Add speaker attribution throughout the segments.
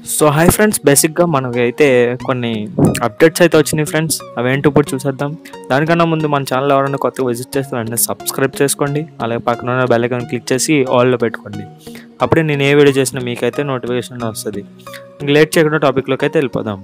Speaker 1: so hi friends బేసిక్గా మనకైతే కొన్ని అప్డేట్స్ అయితే వచ్చినాయి ఫ్రెండ్స్ అవేంటి ఇప్పుడు చూసేద్దాం దానికన్నా ముందు మన ఛానల్ ఎవరైనా కొత్తగా విజిట్ చేస్తే వెంటనే సబ్స్క్రైబ్ చేసుకోండి అలాగే పక్కన ఉన్న బెల్ ఐకాన్ క్లిక్ చేసి ఆల్లో పెట్టుకోండి అప్పుడే నేను ఏ వీడియో చేసినా మీకైతే నోటిఫికేషన్ వస్తుంది ఇంక లేట్ చేయకుండా టాపిక్లోకి అయితే వెళ్ళిపోదాం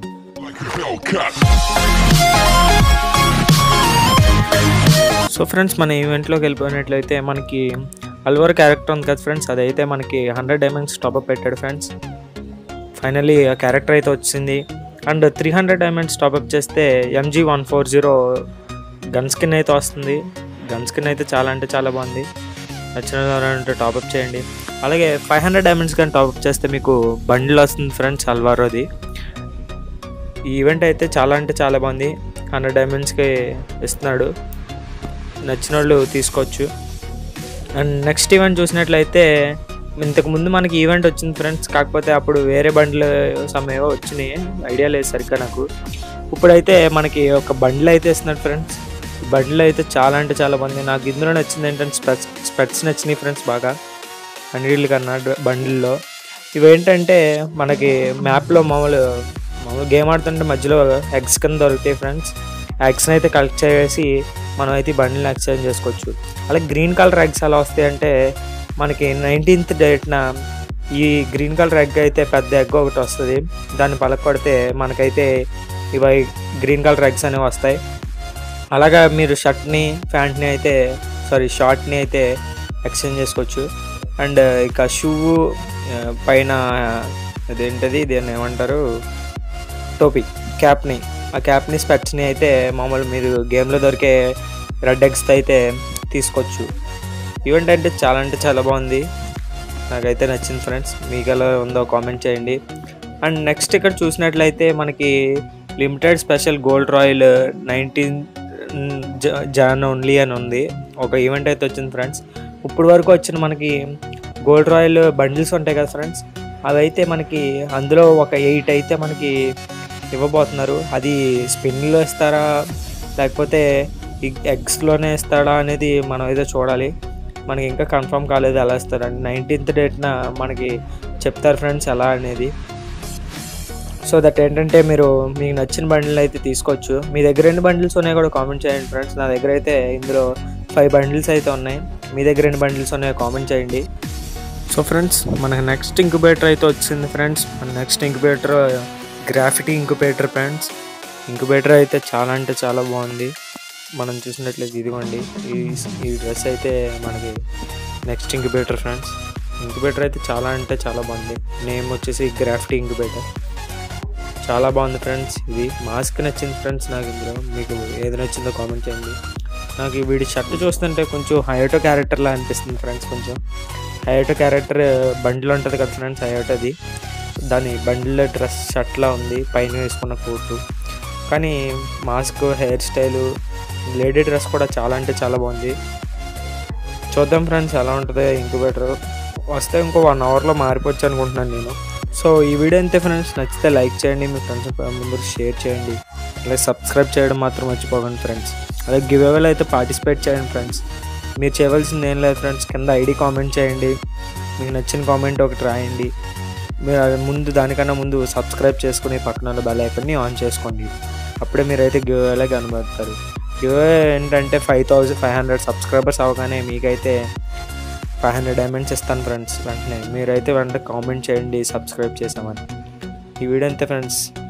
Speaker 1: సో ఫ్రెండ్స్ మన ఈవెంట్లోకి వెళ్ళిపోయినట్లయితే మనకి అల్వర్ క్యారెక్టర్ ఉంది కదా ఫ్రెండ్స్ అదైతే మనకి హండ్రెడ్ డైమండ్స్ టాప్అప్ పెట్టాడు ఫ్రెండ్స్ ఫైనల్లీ ఆ క్యారెక్టర్ అయితే వచ్చింది and three hundred diamonds top up చేస్తే MG one four zero gun skin అయితే వస్తుంది గన్ స్కిన్ అయితే చాలా అంటే చాలా బాగుంది నచ్చిన ఎవరంటే టాప్అప్ చేయండి అలాగే ఫైవ్ హండ్రెడ్ డైమండ్స్ కానీ టాప్అప్ చేస్తే మీకు బండిల్ వస్తుంది ఫ్రెండ్స్ అల్వారోది ఈ ఈవెంట్ అయితే చాలా అంటే చాలా బాగుంది హండ్రెడ్ డైమండ్స్కి ఇస్తున్నాడు నచ్చిన వాళ్ళు తీసుకోవచ్చు అండ్ నెక్స్ట్ ఈవెంట్ చూసినట్లయితే ఇంతకు ముందు మనకి ఈవెంట్ వచ్చింది ఫ్రెండ్స్ కాకపోతే అప్పుడు వేరే బండ్లు సమయంలో వచ్చినాయి ఐడియా లేదు సరిగ్గా నాకు ఇప్పుడైతే మనకి ఒక బండ్లు అయితే ఇస్తున్నాడు ఫ్రెండ్స్ బండ్లు అయితే చాలా అంటే చాలా బాగుంది నాకు ఇందులో నచ్చింది ఏంటంటే స్పెట్స్ స్పెట్స్ నచ్చినాయి ఫ్రెండ్స్ బాగా అన్నిటి కన్నా బండిల్లో ఇవేంటంటే మనకి మ్యాప్లో మామూలు మామూలు గేమ్ ఆడుతుంటే మధ్యలో ఎగ్స్ కింద దొరుకుతాయి ఫ్రెండ్స్ ఎగ్స్ని అయితే కలెక్ట్ చేసి మనం అయితే ఈ బండిని ఎక్స్చేంజ్ చేసుకోవచ్చు అలాగే గ్రీన్ కలర్ ఎగ్స్ ఎలా వస్తాయి అంటే మనకి నైన్టీన్త్ డేట్న ఈ గ్రీన్ కలర్ ఎగ్ అయితే పెద్ద ఎగ్ ఒకటి వస్తుంది దాన్ని పలకొడితే మనకైతే ఇవి గ్రీన్ కలర్ ఎగ్స్ అనేవి వస్తాయి అలాగా మీరు షర్ట్ని ప్యాంట్ని అయితే సారీ షార్ట్ని అయితే ఎక్స్చేంజ్ చేసుకోవచ్చు అండ్ ఇక షూ పైన అదేంటది దీన్ని ఏమంటారు టోపీ క్యాప్ని ఆ క్యాప్ని స్పెట్స్ని అయితే మామూలు మీరు గేమ్లో దొరికే రెడ్ ఎగ్స్తో అయితే తీసుకోవచ్చు ఈవెంట్ అంటే చాలా అంటే చాలా బాగుంది నాకైతే నచ్చింది ఫ్రెండ్స్ మీకు ఎలా ఉందో కామెంట్ చేయండి అండ్ నెక్స్ట్ ఇక్కడ చూసినట్లయితే మనకి limited special gold royal nineteen John only అని ఉంది ఒక ఈవెంట్ అయితే వచ్చింది ఫ్రెండ్స్ ఇప్పుడు వరకు వచ్చిన మనకి గోల్డ్ రాయల్ బండిల్స్ ఉంటాయి కదా ఫ్రెండ్స్ అవి అయితే మనకి అందులో ఒక ఎయిట్ అయితే మనకి ఇవ్వబోతున్నారు అది స్పిన్లో ఇస్తారా లేకపోతే ఎగ్స్లోనే ఇస్తాడా అనేది మనం ఏదో చూడాలి మనకి ఇంకా కన్ఫర్మ్ కాలేదు ఎలా ఇస్తారండి నైన్టీన్త్ డేట్న మనకి చెప్తారు ఫ్రెండ్స్ ఎలా అనేది సో దట్ ఏంటంటే మీరు మీకు నచ్చిన బండిల్ అయితే తీసుకోవచ్చు మీ దగ్గర ఎన్ని బండిల్స్ ఉన్నాయో కూడా కామెంట్ చేయండి ఫ్రెండ్స్ నా దగ్గర అయితే ఇందులో ఫైవ్ బండిల్స్ అయితే ఉన్నాయి మీ దగ్గర ఎన్ని బండిల్స్ ఉన్నాయో కామెంట్ చేయండి సో ఫ్రెండ్స్ మనకి నెక్స్ట్ ఇంక్యుబేటర్ అయితే వచ్చింది ఫ్రెండ్స్ మన next incubator graffiti incubator friends incubator అయితే చాలా అంటే చాలా బాగుంది మనం చూసినట్లయితే ఇదిగోండి ఈ ఈ డ్రెస్ అయితే మనకి నెక్స్ట్ ఇంక్యుబేటర్ ఫ్రెండ్స్ ఇంక్యుబేటర్ అయితే చాలా అంటే చాలా బాగుంది నేమ్ వచ్చేసి గ్రాఫిటీ ఇంక్యుబేటర్ చాలా బాగుంది ఫ్రెండ్స్ ఇది మాస్క్ నచ్చింది ఫ్రెండ్స్ నాకు ఇందులో మీకు ఏది నచ్చిందో కామెంట్ చేయండి నాకు ఈ వీడి షర్ట్ చూస్తుంటే కొంచెం హయోటో క్యారెక్టర్లా అనిపిస్తుంది ఫ్రెండ్స్ కొంచెం హయోటో క్యారెక్టర్ బండిల్ ఉంటుంది కదా ఫ్రెండ్స్ హయోటోది దాని బండిల్ డ్రెస్ షర్ట్లా ఉంది పైన వేసుకున్న కోటు కానీ mask hair style lady dress కూడా చాలా అంటే చాలా బాగుంది చూద్దాం ఫ్రెండ్స్ ఎలా ఉంటుందో ఇంక్యుబేటర్ వస్తే ఇంకో వన్ అవర్లో మారిపోవచ్చు అనుకుంటున్నాను నేను సో ఈ వీడియో అంతే ఫ్రెండ్స్ నచ్చితే లైక్ చేయండి మీ ఫ్రెండ్స్ ముందు షేర్ చేయండి అలాగే సబ్స్క్రైబ్ చేయడం మాత్రం మర్చిపోకండి ఫ్రెండ్స్ అలాగే గివ్ అవేలో అయితే పార్టిసిపేట్ చేయండి ఫ్రెండ్స్ మీరు చేయవలసింది ఏం లేదు ఫ్రెండ్స్ కింద ఐడి కామెంట్ చేయండి మీకు నచ్చిన కామెంట్ ఒకటి రాయండి మీరు అది ముందు దానికన్నా ముందు సబ్స్క్రైబ్ చేసుకుని పక్కన బెల్ ఐకన్ని ఆన్ చేసుకోండి అప్పుడే మీరైతే గివ్ అవేలో కనబడతారు గివ్ అవే ఏంటంటే five thousand five hundred subscribers అవగానే మీకైతే ఫైవ్ హండ్రెడ్ డైమండ్స్ ఇస్తాను ఫ్రెండ్స్ వెంటనే మీరైతే వెంటనే కామెంట్ చేయండి సబ్స్క్రైబ్ చేసామని ఈ వీడియో అంతే ఫ్రెండ్స్